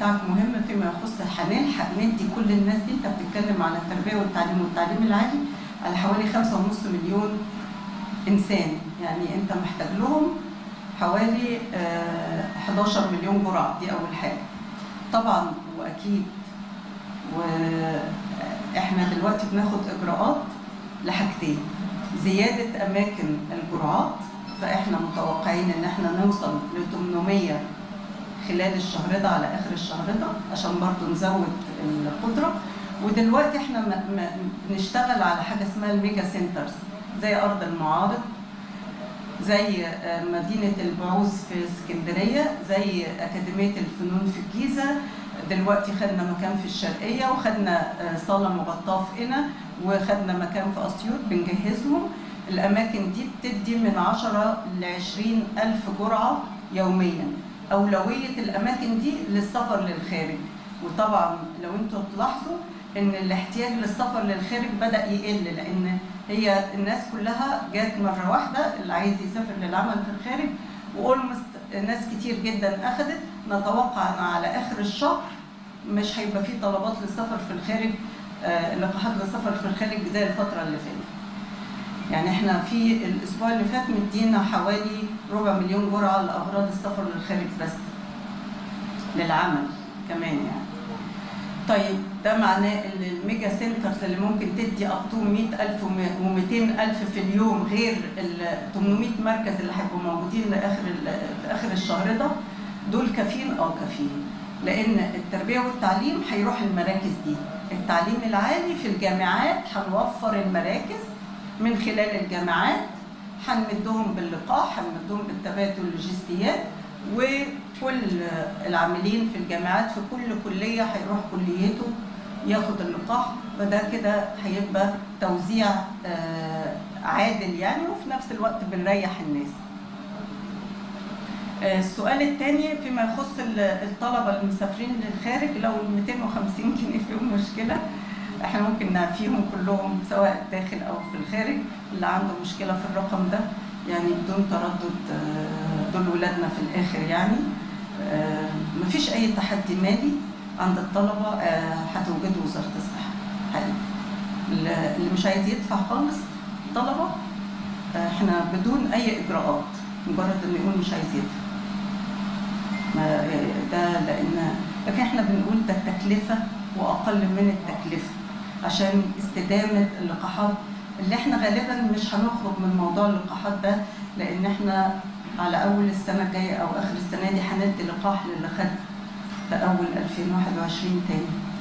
بتاعك مهم فيما يخص هنلحق ندي كل الناس دي انت بتتكلم عن التربيه والتعليم والتعليم العالي على حوالي 5.5 مليون انسان يعني انت محتاج لهم حوالي آه، 11 مليون جرعه دي اول حاجه طبعا واكيد واحنا دلوقتي بناخد اجراءات لحاجتين زياده اماكن الجرعات فاحنا متوقعين ان احنا نوصل ل 800 خلال الشهر ده على اخر الشهر ده عشان برضو نزود القدره ودلوقتي احنا م- م- بنشتغل على حاجه اسمها الميجا سنترز زي ارض المعارض زي آه، مدينه البعوث في اسكندريه زي اكاديميه الفنون في الجيزه دلوقتي خدنا مكان في الشرقيه وخدنا آه، صاله مغطاه في قنا وخدنا مكان في اسيوط بنجهزهم الاماكن دي بتدي من 10 ل 20 الف جرعه يوميا اولويه الاماكن دي للسفر للخارج وطبعا لو انتوا تلاحظوا ان الاحتياج للسفر للخارج بدا يقل لان هي الناس كلها جات مره واحده اللي عايز يسافر للعمل في الخارج واولمست ناس كتير جدا اخذت نتوقع ان على اخر الشهر مش هيبقى في طلبات للسفر في الخارج آه، لقاحات للسفر في الخارج زي الفتره اللي فاتت يعني احنا في الاسبوع اللي فات مدينا حوالي ربع مليون جرعه لاغراض السفر للخارج بس للعمل كمان يعني طيب ده معناه ان الميجا سنترز اللي ممكن تدي اب تو 100000 و200000 في اليوم غير ال 800 مركز اللي هيبقوا موجودين لاخر ال- في اخر الشهر ده دول كافيين اه كافيين لان التربيه والتعليم هيروح المراكز دي التعليم العالي في الجامعات هنوفر المراكز من خلال الجامعات هنمدهم باللقاح هنمدهم بالتبادل اللوجستيات وكل العاملين في الجامعات في كل كلية هيروح كليته ياخد اللقاح فده كده هيبقى توزيع آه، عادل يعني وفي نفس الوقت بنريح الناس آه، السؤال الثاني فيما يخص ال- الطلبة المسافرين للخارج لو ال 250 جنيه فيهم مشكلة احنا ممكن نعفيهم كلهم سواء داخل او في الخارج اللي عنده مشكلة في الرقم ده يعني بدون تردد آه، دول ولادنا في الاخر يعني آه، مفيش اي تحدي مالي عند الطلبة آه، هتوجده وزارة الصحة حقيقي اللي اللي مش عايز يدفع خالص طلبة آه، احنا بدون اي اجراءات مجرد انه يقول مش عايز يدفع ما ده لان لكن احنا بنقول ده التكلفه واقل من التكلفه عشان استدامه اللقاحات اللي احنا غالبا مش هنخرج من موضوع اللقاحات ده لان احنا على اول السنه الجايه او اخر السنه دي هندي لقاح للي خد في اول 2021 تاني